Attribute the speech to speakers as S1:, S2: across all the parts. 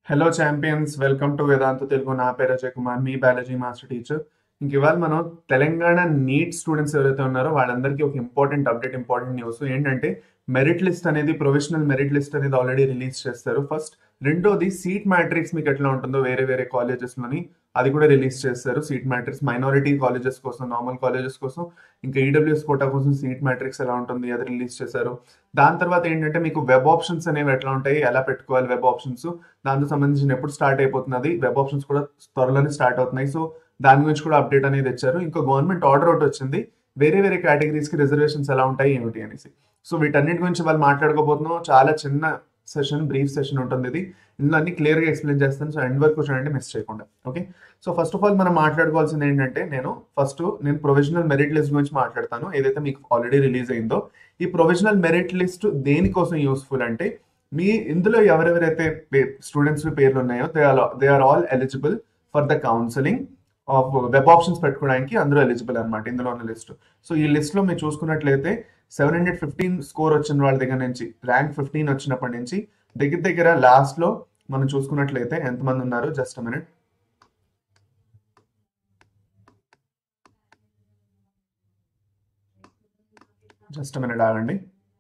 S1: hello champions welcome to Vedantu Telugu నా పేరు అజయ్ కుమార్ మీ బయాలజీ మాస్టర్ టీచర్ ఇంక ఇవాళ మనం తెలంగాణ నీట్ స్టూడెంట్స్ ఎవరైతే ఉన్నారో వాళ్ళందరికీ ఒక ఇంపార్టెంట్ అప్డేట్ ఇంపార్టెంట్ న్యూస్ ఏంటంటే మెరిట్ లిస్ట్ అనేది ప్రొవిజనల్ మెరిట్ లిస్ట్ అనేది ఆల్రెడీ రిలీజ్ చేస్తారు ఫస్ట్ రెండోది సీట్ మ్యాట్రిక్స్ మీకు ఎట్లా ఉంటుందో వేరే వేరే కాలేజెస్లోని అది కూడా రిలీజ్ చేస్తారు సీట్ మ్యాట్రిక్స్ మైనారిటీ కాలేజెస్ కోసం నార్మల్ కాలేజెస్ కోసం ఇంకా ఈడబ్ల్యూఎస్ కోటా కోసం సీట్ మ్యాట్రిక్స్ ఎలా ఉంటుంది అది రిలీజ్ చేశారు దాని తర్వాత ఏంటంటే మీకు వెబ్ ఆప్షన్స్ అనేవి ఎట్లా ఉంటాయి ఎలా పెట్టుకోవాలి వెబ్ ఆప్షన్స్ దాంతో సంబంధించిన ఎప్పుడు స్టార్ట్ అయిపోతున్నది వెబ్ ఆప్షన్స్ కూడా త్వరలోనే స్టార్ట్ అవుతున్నాయి సో దాని గురించి కూడా అప్డేట్ అనేది ఇచ్చారు ఇంకా గవర్నమెంట్ ఆర్డర్ ఒకటి వచ్చింది వేరే వేరే కేటగిరీస్కి రిజర్వేషన్స్ ఎలా ఉంటాయి ఏమిటి అనేసి సో వీటన్నిటి గురించి వాళ్ళు మాట్లాడుకోబోతున్నాం చాలా చిన్న సెషన్ బ్రీఫ్ సెషన్ ఉంటుంది ఇది ఇందులో అన్ని క్లియర్గా ఎక్స్ప్లెయిన్ చేస్తాను సో ఎండ్ వరకు చూడండి మిస్ చేయకుండా okay so first of all మనం మాట్లాడుకోవాల్సింది ఏంటంటే నేను ఫస్ట్ నేను ప్రొవిజనల్ మెరిట్ లిస్ట్ గురించి మాట్లాడతాను ఏదైతే మీకు ఆల్రెడీ రిలీజ్ అయిందో ఈ ప్రొవిజనల్ మెరిట్ లిస్ట్ దేనికోసం యూస్ఫుల్ అంటే మీ ఇందులో ఎవరెవరైతే స్టూడెంట్స్ పేర్లు ఉన్నాయో they are they are all eligible for the counselling of web options పెట్టుకోవడానికి అందరూ ఎలిజిబుల్ అనమాట ఇందులో ఉన్న లిస్ట్ సో ఈ లిస్ట్ లో మీరు చూసుకున్నట్లయితే సెవెన్ హండ్రెడ్ ఫిఫ్టీన్ స్కోర్ వచ్చిన వాళ్ళ దగ్గర నుంచి ర్యాంక్ ఫిఫ్టీన్ వచ్చినప్పటి నుంచి దగ్గర దగ్గర లాస్ట్ లో మనం చూసుకున్నట్లయితే ఎంతమంది ఉన్నారు జస్ట్ మినిట్ జస్ట్ మినిట్ ఆగండి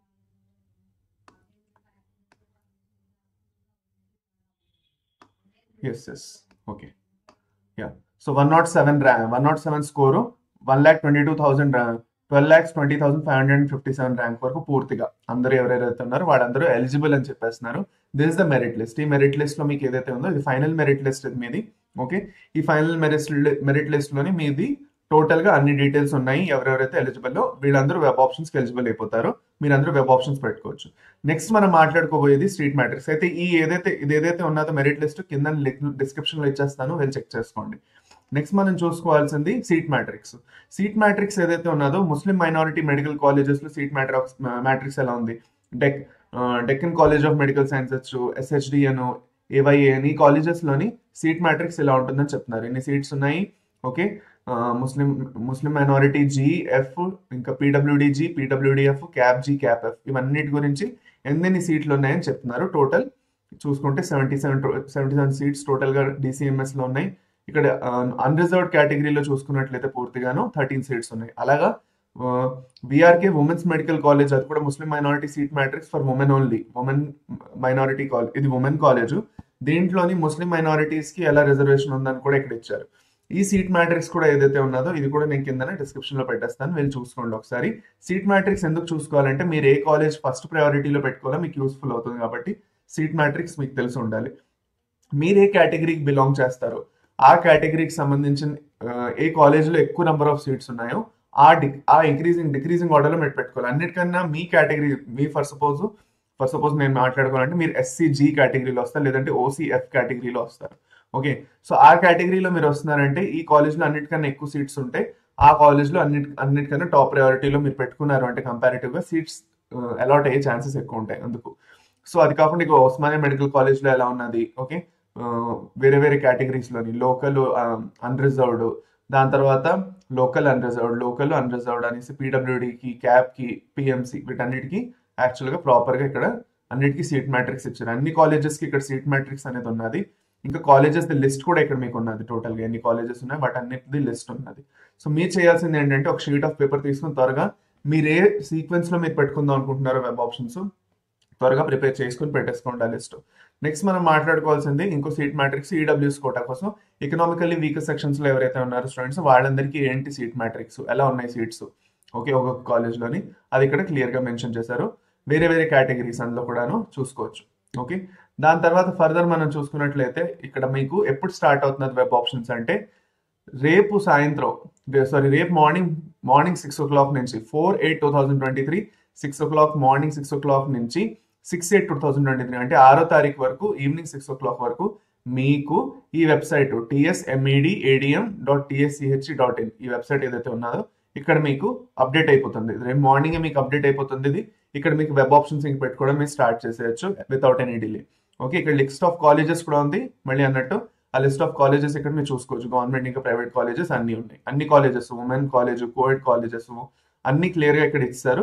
S1: yes yes okay yeah so one nought seven rank one nought seven score one lakh twenty two thousand twelve lakhs twenty thousand five hundred and fifty seven rank వరకు పూర్తిగా అందరూ ఎవరెవరైతే ఉన్నారో వాళ్ళందరూ ఎలిజిబుల్ అని చెప్పేస్తున్నారు this the merit list ఈ merit list లో మీకు ఏదైతే ఉందో ఇది ఫైనల్ మెరిట్ లిస్ట్ ఇది మీది ఓకే ఈ ఫైనల్ మెరిట్ మెరిట్ లిస్ట్ లోని మీది టోటల్ గా అన్ని డీటెయిల్స్ ఉన్నాయి ఎవరెవరైతే ఎలిజిబుల్ వీళ్ళందరూ వెబ్ ఆప్షన్స్ కి ఎలిజిబుల్ అయిపోతారో మీరందరూ వెబ్ ఆప్షన్స్ పెట్టుకోవచ్చు నెక్స్ట్ మనం మాట్లాడుకోబోయేది స్ట్రీట్ మ్యాట్రిక్స్ అయితే ఈ ఏదైతే ఇది ఏదైతే ఉన్నదో మెరిట్ లిస్ట్ కింద డిస్క్రిప్షన్ లో ఇచ్చేస్తాను వెళ్ళి చెక్ చేసుకోండి నెక్స్ట్ మనం చూసుకోవాల్సింది సీట్ మ్యాట్రిక్స్ సీట్ మ్యాట్రిక్స్ ఏదైతే ఉన్నదో ముస్లిం మైనారిటీ మెడికల్ కాలేజెస్ లో సీట్ మ్యాట్రిక్స్ మ్యాట్రిక్స్ ఎలా ఉంది deck Deccan college of medical sciences SHD అను ఏవైఏ అని ఈ కాలేజెస్ లోని సీట్ మ్యాట్రిక్స్ ఎలా ఉంటుందని చెప్తున్నారు ఎన్ని సీట్స్ ఉన్నాయి okay Muslim Muslim minority G F ఇంకా PWD G PWDF cap G cap F ఇవన్నిటి గురించి ఎన్ని సీట్లు ఉన్నాయని చెప్తున్నారు టోటల్ చూసుకుంటే seventy seven seventy seven seats total గా డిసిఎంఎస్ లో ఉన్నాయి ఇక్కడ అన్రిజర్వ్డ్ కేటగిరీలో చూసుకున్నట్లయితే పూర్తిగాను థర్టీన్ సీట్స్ ఉన్నాయి అలాగా బీఆర్కే ఉమెన్స్ మెడికల్ కాలేజ్ అది కూడా Muslim minority seat matrix for women only women minority college ఇది ఉమెన్ కాలేజ్ దీంట్లోని ముస్లిం మైనారిటీస్ కి ఎలా రిజర్వేషన్ ఉందని కూడా ఇక్కడ ఇచ్చారు ఈ సీట్ మ్యాట్రిక్స్ కూడా ఏదైతే ఉన్నదో ఇది కూడా నేను కింద డిస్క్రిప్షన్ లో పెట్టేస్తాను వెళ్ళి చూసుకోండి ఒకసారి సీట్ మ్యాట్రిక్స్ ఎందుకు చూసుకోవాలంటే మీరు ఏ కాలేజ్ ఫస్ట్ ప్రయారిటీలో పెట్టుకోవాలో మీకు యూస్ఫుల్ అవుతుంది కాబట్టి సీట్ మ్యాట్రిక్స్ మీకు తెలిసి ఉండాలి మీరు ఏ కేటగిరీకి బిలాంగ్ చేస్తారు ఆ కేటగిరీకి సంబంధించిన ఏ కాలేజీలో ఎక్కువ నెంబర్ ఆఫ్ సీట్స్ ఉన్నాయో ఆ డి ఆ ఇంక్రీజింగ్ డిక్రీజింగ్ ఆర్డర్లో మీరు పెట్టుకోవాలి అన్నిటికన్నా మీ కేటగిరీ మీ ఫర్ సపోజ్ ఫర్ సపోజ్ నేను మాట్లాడుకోవాలంటే మీరు ఎస్సీ జీ కేటగిరీలో వస్తారు లేదంటే ఓసీఎఫ్ కేటగిరీలో వస్తారు ఓకే సో ఆ కేటగిరీలో మీరు వస్తున్నారంటే ఈ కాలేజ్లో అన్నిటికన్నా ఎక్కువ సీట్స్ ఉంటే ఆ కాలేజ్లో అన్నిటి అన్నిటికన్నా టాప్ ప్రయారిటీలో మీరు పెట్టుకున్నారు అంటే కంపారిటివ్గా సీట్స్ అలాట్ అయ్యే ఛాన్సెస్ ఎక్కువ ఉంటాయి అందుకు సో అది కాకుండా ఇక ఉస్మానియా మెడికల్ కాలేజ్లో ఎలా ఉన్నది ఓకే వేరే వేరే కేటగిరీస్లోని లోకల్ అన్రిజర్వ్డ్ దాని తర్వాత లోకల్ అన్రిజర్వ్డ్ లోకల్ అన్రిజర్వ్డ్ అనేసి పీడబ్ల్యూడికి క్యాప్కి పిఎంసి వీటన్నిటికీ యాక్చువల్గా ప్రాపర్గా ఇక్కడ అన్నిటికీ సీట్ మ్యాట్రిక్స్ ఇచ్చారు అన్ని కాలేజెస్కి ఇక్కడ సీట్ మ్యాట్రిక్స్ అనేది ఉన్నది ఇంకా కాలేజెస్ లిస్ట్ కూడా ఇక్కడ మీకు ఉన్నది టోటల్గా ఎన్ని కాలేజెస్ ఉన్నాయి బట్ అన్నిటిది లిస్ట్ ఉన్నది సో మీరు చేయాల్సింది ఏంటంటే ఒక షీట్ ఆఫ్ పేపర్ తీసుకుని త్వరగా మీరు ఏ సీక్వెన్స్లో మీరు పెట్టుకుందాం అనుకుంటున్నారో వెబ్ ఆప్షన్స్ త్వరగా ప్రిపేర్ చేసుకుని పెట్టేసుకోండి ఆ లిస్ట్ నెక్స్ట్ మనం మాట్లాడుకోవాల్సింది ఇంకో సీట్ మ్యాట్రిక్స్ ఈడబ్ల్యూఎస్ కోటా కోసం ఎకనామికల్లీ వీకర్ సెక్షన్స్ లో ఎవరైతే ఉన్నారో స్టూడెంట్స్ వాళ్ళందరికీ ఏంటి సీట్ మ్యాట్రిక్స్ ఎలా ఉన్నాయి సీట్స్ ఓకే ఒక్కొక్క కాలేజ్లోని అది ఇక్కడ క్లియర్గా మెన్షన్ చేశారు వేరే వేరే కేటగిరీస్ అందులో కూడాను చూసుకోవచ్చు ఓకే దాని తర్వాత ఫర్దర్ మనం చూసుకున్నట్లయితే ఇక్కడ మీకు ఎప్పుడు స్టార్ట్ అవుతున్నది వెబ్ ఆప్షన్స్ అంటే రేపు సాయంత్రం సారీ రేపు morning morning six o'clock నుంచి four eight two thousand twenty three six o'clock morning six o'clock నుంచి six eight two thousand twenty three అంటే ఆరో తారీఖు వరకు ఈవినింగ్ సిక్స్ ఓ క్లాక్ వరకు మీకు ఈ website TSMED ADM dot TSCHC dot in ఈ వెబ్సైట్ ఏదైతే ఉన్నదో ఇక్కడ మీకు అప్డేట్ అయిపోతుంది రేపు మార్నింగ్ మీకు అప్డేట్ అయిపోతుంది ఇది ఇక్కడ మీకు వెబ్ ఆప్షన్స్ ఇంక పెట్టుకోవడం మీరు స్టార్ట్ చేసేయచ్చు వితౌట్ ఎనీ డిలే ఓకే ఇక్కడ లిస్ట్ ఆఫ్ కాలేజెస్ కూడా ఉంది మళ్ళీ అన్నట్టు ఆ లిస్ట్ ఆఫ్ కాలేజెస్ ఇక్కడ మీరు చూసుకోవచ్చు గవర్నమెంట్ ఇంకా ప్రైవేట్ కాలేజెస్ అన్ని ఉన్నాయి అన్ని colleges women college covid colleges అన్ని క్లియర్ గా ఇక్కడ ఇస్తారు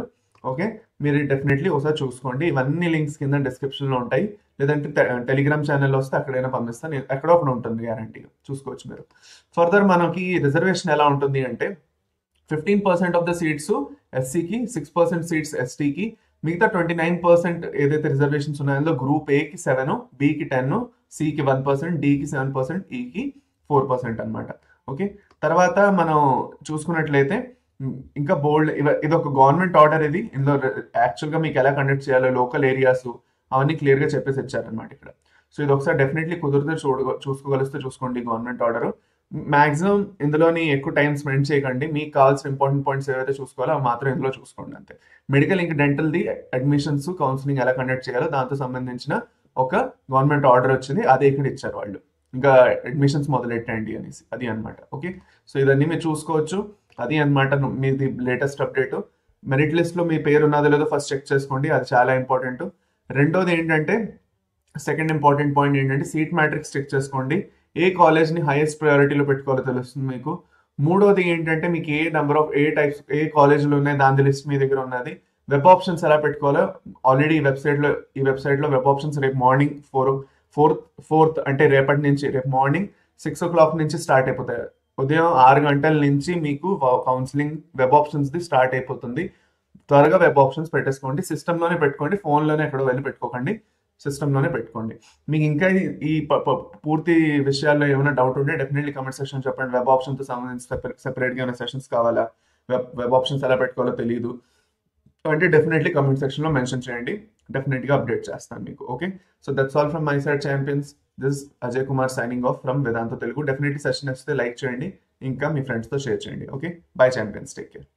S1: ఓకే మీరు డెఫినెట్లీ ఒకసారి చూసుకోండి ఇవన్నీ లింక్స్ కింద డిస్క్రిప్షన్ లో ఉంటాయి లేదంటే టెలిగ్రామ్ ఛానల్లో వస్తే అక్కడైనా పంపిస్తాను నేను- ఎక్కడో ఒకటి ఉంటుంది గ్యారంటీగా చూసుకోవచ్చు మీరు ఫర్దర్ మనకి రిజర్వేషన్ ఎలా ఉంటుంది అంటే fifteen percent of the seats ఎస్సీకి సిక్స్ పర్సెంట్ సీట్స్ ఎస్టీకి మిగతా ట్వంటీ నైన్ పర్సెంట్ ఏదైతే రిజర్వేషన్స్ ఉన్నాయో అందులో గ్రూప్ ఏకి సెవెన్ బికి టెన్ సికి వన్ పర్సెంట్ డికి సెవెన్ పర్సెంట్ ఈకి ఫోర్ పర్సెంట్ అనమాట ఓకే తర్వాత మనం చూసుకున్నట్లయితే ఉమ్, ఇంకా బోల్డ్ ఇది ఒక గవర్నమెంట్ ఆర్డర్ ఇది ఇందులో యాక్చువల్ గా మీకు ఎలా కండక్ట్ చేయాలో లోకల్ ఏరియాస్ అవన్నీ క్లియర్ గా చెప్పేసి ఇచ్చారనమాట ఇక్కడ సో ఇది ఒకసారి డెఫినెట్లీ కుదిరితే చూడ చూసుకోగలిస్తే చూసుకోండి గవర్నమెంట్ ఆర్డర్ మాక్సిమం ఇందులోని ఎక్కువ టైం స్పెండ్ చేయకండి మీకు కావాల్సిన ఇంపార్టెంట్ పాయింట్స్ ఏవైతే చూసుకోవాలో అవి మాత్రం ఇందులో చూసుకోండి అంతే మెడికల్ ఇంక డెంటల్ది అడ్మిషన్స్ కౌన్సిలింగ్ ఎలా కండక్ట్ చేయాలో దాంతో సంబంధించిన ఒక గవర్నమెంట్ ఆర్డర్ వచ్చింది అదే ఇక్కడ ఇచ్చారు వాళ్ళు ఇంకా అడ్మిషన్స్ మొదలెట్టండి అనేసి అది అన్నమాట ఓకే సో ఇదన్నీ మీరు చూసుకోవచ్చు అది అన్నమాట మీది లేటెస్ట్ అప్డేట్ మెరిట్ లిస్ట్ లో మీ పేరు ఉన్నదో లేదో ఫస్ట్ చెక్ చేసుకోండి అది చాలా ఇంపార్టెంట్ రెండోది ఏంటంటే సెకండ్ ఇంపార్టెంట్ పాయింట్ ఏంటంటే సీట్ మ్యాట్రిక్స్ చెక్ చేసుకోండి ఏ కాలేజ్ ని హైయెస్ట్ ప్రయారిటీలో పెట్టుకోవాలో తెలుస్తుంది మీకు మూడోది ఏంటంటే మీకు ఏ నెంబర్ ఆఫ్ ఏ టైప్స్ ఏ కాలేజీలు ఉన్నాయి దాని లిస్ట్ మీ దగ్గర ఉన్నది వెబ్ ఆప్షన్స్ ఎలా పెట్టుకోవాలో ఆల్రెడీ ఈ వెబ్సైట్ లో ఈ వెబ్సైట్ లో వెబ్ ఆప్షన్స్ రేపు మార్నింగ్ ఫోర్ ఫోర్త్ ఫోర్త్ అంటే రేపటి నుంచి రేపు మార్నింగ్ సిక్స్ ఓ క్లాక్ నుంచి స్టార్ట్ అయిపోతాయి ఉదయం ఆరు గంటల నుంచి మీకు కౌన్సిలింగ్ వెబ్ ఆప్షన్స్ ది స్టార్ట్ అయిపోతుంది త్వరగా వెబ్ ఆప్షన్స్ పెట్టేసుకోండి సిస్టమ్ లోనే పెట్టుకోండి ఫోన్ లోనే ఎక్కడో వెళ్ళి పెట్టుకోకండి సిస్టమ్ లోనే పెట్టుకోండి మీకు ఇంకా ఈ- ఈ ప- ప- పూర్తి విషయాల్లో ఏమైనా డౌట్ ఉంటే డెఫినెట్లీ కమెంట్ సెక్షన్ చెప్పండి వెబ్ ఆప్షన్ తో సంబంధించి సెపరేట్ గా ఏమైనా సెషన్స్ కావాలా వెబ్ వెబ్ ఆప్షన్స్ ఎలా పెట్టుకోవాలో తెలియదు అంటే డెఫినెట్లీ కమెంట్ సెక్షన్ లో మెన్షన్ చేయండి డెఫినెట్ గా అప్డేట్ చేస్తాను మీకు okay so that's all from my side champions this Ajay Kumar signing off from Vedantu Telugu definitely session వస్తే లైక్ చేయండి ఇంకా మీ ఫ్రెండ్స్ తో షేర్ చేయండి okay bye champions take care